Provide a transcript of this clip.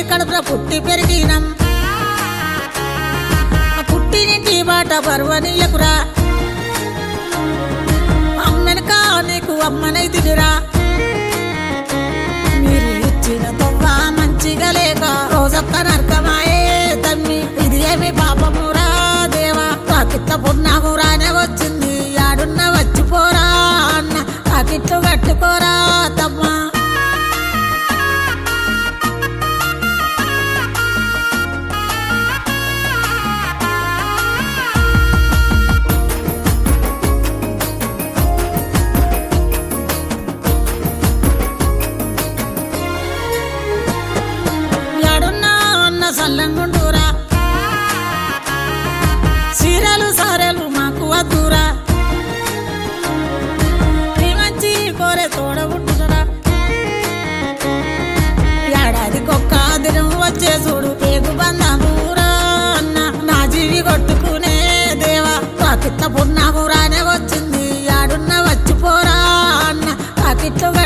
కడుపులో పుట్టి పెరిగినం ఆ పుట్టినింటి బాట పర్వనీయకురా అమ్మెనక నీకు అమ్మనైతిరా మీరు ఇచ్చిన తొవ్వ మంచిగా లేక రోజొక్క నరకమాయే తమ్మి ఇది ఏమి పాపమురా దేవా కాకిట్ల పున్నామురానే వచ్చింది ఆడున్న వచ్చిపోరా అన్న కాకిట్లు కట్టుకోరా తమ్మా యాడున్నా అన్న సల్లంగుండూరా సీరలు సారెలు మాకు వద్దురా నీ మంచి కోరే తోడ ఉంటురా ఏడాదికొక్క దినం వచ్చే చూడు పేగు బంధమురా అన్న నా జీవి కొట్టుకునే దేవా కాకిట్ల పున్నామురానే వచ్చింది యాడున్న వచ్చిపోరా అన్న కాకిట్లు